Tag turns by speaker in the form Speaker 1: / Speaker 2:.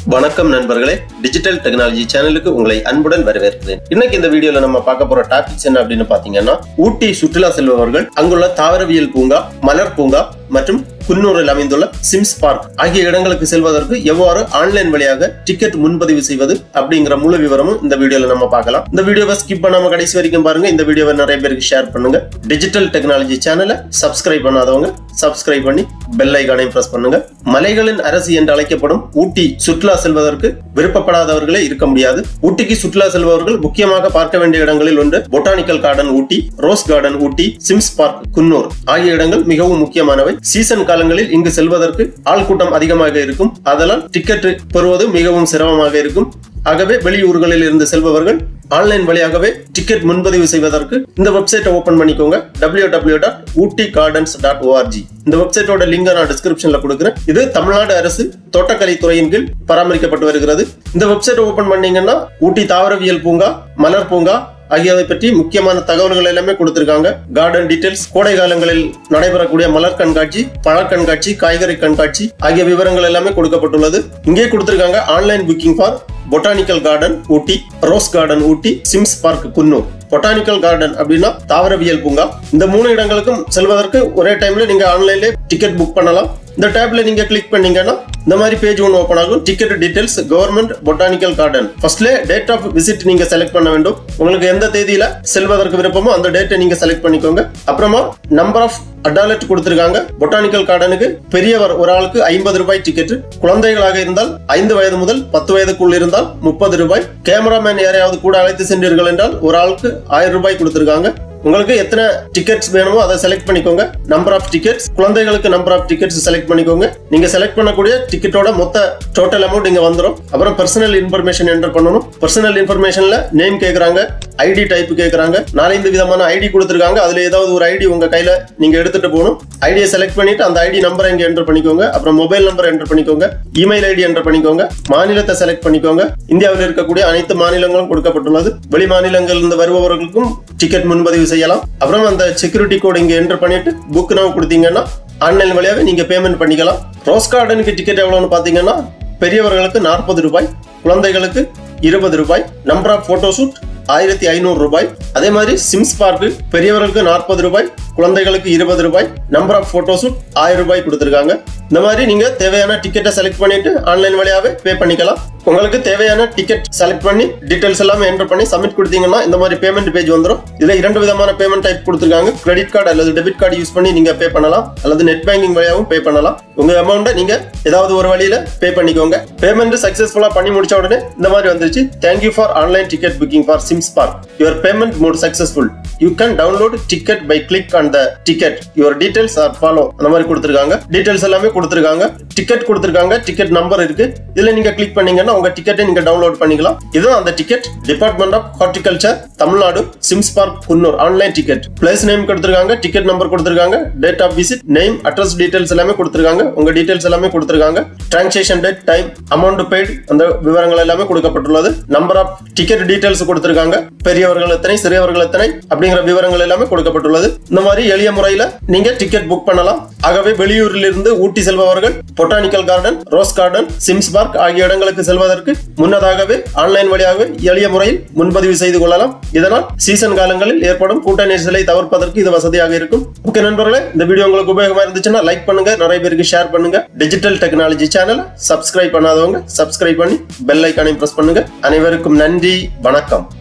Speaker 1: வணக்கம் நண்பர்களே digital technology சேனலுக்கு உங்களை அன்புடன் வரவேற்கிறேன் இன்னைக்கு இந்த வீடியோல நம்ம பார்க்க போற டாபிக்ஸ் என்ன அப்படின்னு பாத்தீங்கன்னா ஊட்டி சுற்றுலா செல்பவர்கள் அங்குள்ள தாவரவியல் பூங்கா மலர் பூங்கா மற்றும் குன்னூரில் அமைந்துள்ள சிம்ஸ் பார்க் ஆகிய இடங்களுக்கு செல்வதற்கு எவ்வாறு ஆன்லைன் வழியாக டிக்கெட் முன்பதிவு செய்வது அப்படிங்கிற முழு விவரமும் இந்த வீடியோல நம்ம பார்க்கலாம் இந்த வீடியோவை ஸ்கிப் பண்ணாம கடைசி வரைக்கும் பாருங்க இந்த வீடியோவை நிறைய பேருக்கு ஷேர் பண்ணுங்க டிஜிட்டல் டெக்னாலஜி சேனலை சப்ஸ்கிரைப் பண்ணாதவங்க சப்ஸ்கிரைப் பண்ணி பெல் ஐகானையும் பிரஸ் பண்ணுங்க மலைகளின் அரசு என்று அழைக்கப்படும் ஊட்டி சுற்றுலா செல்வதற்கு விருப்பப்படாதவர்களே இருக்க முடியாது ஊட்டிக்கு சுற்றுலா செல்பவர்கள் முக்கியமாக பார்க்க வேண்டிய இடங்களில் ஒன்று botanical garden Ooty rose garden Ooty Sims park Coonoor ஆகிய இடங்கள் மிகவும் முக்கியமானவை சீசன் காலங்களில் இங்கு செல்வதற்கு ஆள் கூட்டம் அதிகமாக இருக்கும் அதனால் டிக்கெட் பெறுவது மிகவும் சிரமமாக இருக்கும் ஆகவே வெளியூர்களில் இருந்து செல்பவர்கள் ஆன்லைன் வழியாகவே டிக்கெட் முன்பதிவு செய்வதற்கு இந்த வெப்சைட்டை ஓபன் பண்ணிக்கோங்க W W dot Ooty gardens dot ORG இந்த வெப்சைட்டோட லிங்கை நான் டிஸ்கிரிப்ஷன்ல கொடுக்குறேன் இது தமிழ்நாடு அரசு தோட்டக்கலைத்துறையின் கீழ் பராமரிக்கப்பட்டு வருகிறது இந்த வெப்சைட்டை ஓபன் பண்ணீங்கன்னா ஊட்டி தாவரவியல் பூங்கா மலர் பூங்கா ஆகியவை பற்றி முக்கியமான தகவல்கள் எல்லாமே கொடுத்திருக்காங்க கார்டன் டீடைல்ஸ் கோடை காலங்களில் நடைபெறக்கூடிய மலர் கண்காட்சி பழ கண்காட்சி காய்கறி கண்காட்சி ஆகிய விவரங்கள் எல்லாமே கொடுக்கப்பட்டுள்ளது இங்கே கொடுத்திருக்காங்க online booking for botanical garden Ooty rose garden Ooty Sims park Coonoor botanical garden அப்படின்னா தாவரவியல் பூங்கா இந்த மூணு இடங்களுக்கும் செல்வதற்கு ஒரே டைம்ல நீங்க ஆன்லைன்ல டிக்கெட் புக் பண்ணலாம் இந்த டேப்ல நீங்க கிளிக் பண்ணீங்கன்னா இந்த மாதிரி பேஜ் ஒன்று ஓப்பன் ஆகும் ticket details government botanical garden ஃபர்ஸ்ட்ல டேட் ஆஃப் விசிட் நீங்க செலக்ட் பண்ண வேண்டும் உங்களுக்கு எந்த தேதியில செல்வதற்கு விருப்பமோ அந்த டேட்டை நீங்க செலக்ட் பண்ணிக்கோங்க அப்புறமா நம்பர் ஆஃப் அடாலட் கொடுத்திருக்காங்க பொட்டானிக்கல் கார்டனுக்கு பெரியவர் ஒரு ஆளுக்கு ஐம்பது ரூபாய் டிக்கெட் குழந்தைகளாக இருந்தால் ஐந்து வயது முதல் பத்து வயதுக்குள் இருந்தால் முப்பது ரூபாய் கேமராமேன் யாரையாவது கூட அழைத்து சென்றீர்கள் என்றால் ஒரு ஆளுக்கு ஆயிரம் ரூபாய் கொடுத்திருக்காங்க உங்களுக்கு எத்தனை டிக்கெட்ஸ் வேணுமோ அதை செலக்ட் பண்ணிக்கோங்க நம்பர் ஆஃப் டிக்கெட்ஸ் குழந்தைகளுக்கு நம்பர் ஆஃப் டிக்கெட்ஸ் செலக்ட் பண்ணிக்கோங்க நீங்க செலக்ட் பண்ணக்கூடிய டிக்கெட்டோட மொத்த டோட்டல் அமௌண்ட் இங்க வந்துடும் அப்புறம் பர்சனல் இன்ஃபர்மேஷன் என்டர் பண்ணணும் பர்சனல் இன்ஃபர்மேஷன்ல நேம் கேக்குறாங்க ஐடி டைப் கேக்குறாங்க நாலஞ்சு விதமான ஐடி கொடுத்துருக்காங்க அதுல ஏதாவது ஒரு ஐடி உங்க கையில நீங்க எடுத்துட்டு போகணும் ஐடியை செலக்ட் பண்ணிட்டு அந்த ஐடி நம்பரை இங்க என்டர் பண்ணிக்கோங்க அப்புறம் மொபைல் நம்பர் என்டர் பண்ணிக்கோங்க இமெயில் ஐடி என்டர் பண்ணிக்கோங்க மாநிலத்தை செலக்ட் பண்ணிக்கோங்க இந்தியாவில் இருக்கக்கூடிய அனைத்து மாநிலங்களும் கொடுக்கப்பட்டுள்ளது வெளி மாநிலங்களில் இருந்து வருபவர்களுக்கும் டிக்கெட் முன்பதிவு செய்யலாம் அப்புறம் அந்த செக்யூரிட்டி கோட் இங்க என்டர் பண்ணிட்டு புக் நவ் கொடுத்தீங்கன்னா ஆன்லைன் வழியாவே நீங்க பேமெண்ட் பண்ணிக்கலாம் ரோஸ் கார்டனுக்கு டிக்கெட் எவ்வளவுன்னு பாத்தீங்கன்னா பெரியவர்களுக்கு நாற்பது ரூபாய் குழந்தைகளுக்கு இருபது ரூபாய் நம்பர் ஆஃப் போட்டோ ஷூட் ஆயிரத்தி ஐநூறு ரூபாய் அதே மாதிரி சிம்ஸ் பார்க்கு பெரியவர்களுக்கு நாற்பது ரூபாய் குழந்தைகளுக்கு இருபது ரூபாய் நம்பர் ஆஃப் போட்டோ ஷூட் ஆயிரம் ரூபாய் கொடுத்துருக்காங்க இந்த மாதிரி நீங்க தேவையான டிக்கெட்டை செலக்ட் பண்ணிட்டு ஆன்லைன் வழியாவே பே பண்ணிக்கலாம் உங்களுக்கு தேவையான டிக்கெட் செலக்ட் பண்ணி டீடைல்ஸ் எல்லாமே என்டர் பண்ணி சப்மிட் கொடுத்தீங்கன்னா இந்த மாதிரி பேமெண்ட் பேஜ் வந்துடும் இதுல இரண்டு விதமான பேமெண்ட் டைப் கொடுத்துருக்காங்க கிரெடிட் கார்டு அல்லது டெபிட் கார்டு யூஸ் பண்ணி நீங்க பே பண்ணலாம் அல்லது நெட் பேங்கிங் வழியாகவும் பே பண்ணலாம் உங்க அமௌண்ட்டை நீங்க ஏதாவது ஒரு வழியில பே பண்ணிக்கோங்க பேமெண்ட் சக்சஸ்ஃபுல்லா பண்ணி முடிச்ச உடனே இந்த மாதிரி வந்துருச்சு thank you for online ticket booking for Sims park your payment mode successful you can download ticket by click on the ticket your details or follow அந்த மாதிரி கொடுத்துருக்காங்க டீடைல்ஸ் எல்லாமே கொடுத்துருக்காங்க டிக்கெட் கொடுத்துருக்காங்க டிக்கெட் நம்பர் இருக்கு இதுல நீங்க கிளிக் பண்ணீங்கன்னா உங்க டிக்கெட்டை நீங்க டவுன்லோட் பண்ணிக்கலாம் இதுதான் அந்த ticket department of horticulture Tamil Nadu Sims park Coonoor online ticket place name கொடுத்துருக்காங்க டிக்கெட் நம்பர் கொடுத்துருக்காங்க date of visit name address details எல்லாமே கொடுத்துருக்காங்க உங்க டீடைல்ஸ் எல்லாமே கொடுத்துருக்காங்க transaction date time amount paid அந்த விவரங்கள் எல்லாமே கொடுக்கப்பட்டுள்ளது நம்பர் ஆஃப் டிக்கெட் டீடைல்ஸ் கொடுத்துருக்காங்க பெரியவர்கள் எத்தனை சிறியவர்கள் எத்தனை அப்படிங்கிற விவரங்கள் எல்லாமே கொடுக்கப்பட்டுள்ளது இந்த மாதிரி எளிய முறையில நீங்க டிக்கெட் புக் பண்ணலாம் ஆகவே வெளியூரில் இருந்து ஊட்டி செல்பவர்கள் botanical garden rose garden Sims park ஆகிய இடங்களுக்கு செல்வதற்கு முன்னதாகவே ஆன்லைன் வழியாக எளிய முறையில் முன்பதிவு செய்து கொள்ளலாம் இதனால் சீசன் காலங்களில் ஏற்படும் கூட்ட நெரிசலை தவிர்ப்பதற்கு இது வசதியாக இருக்கும் ஓகே நண்பர்களே இந்த வீடியோ உங்களுக்கு உபயோகமா இருந்துச்சுன்னா லைக் பண்ணுங்க நிறைய பேருக்கு ஷேர் பண்ணுங்க டிஜிட்டல் டெக்னாலஜி சேனல் சப்ஸ்கிரைப் பண்ணாதவங்க சப்ஸ்கிரைப் பண்ணி பெல் ஐக்கானையும் பிரஸ் பண்ணுங்க அனைவருக்கும் நன்றி வணக்கம்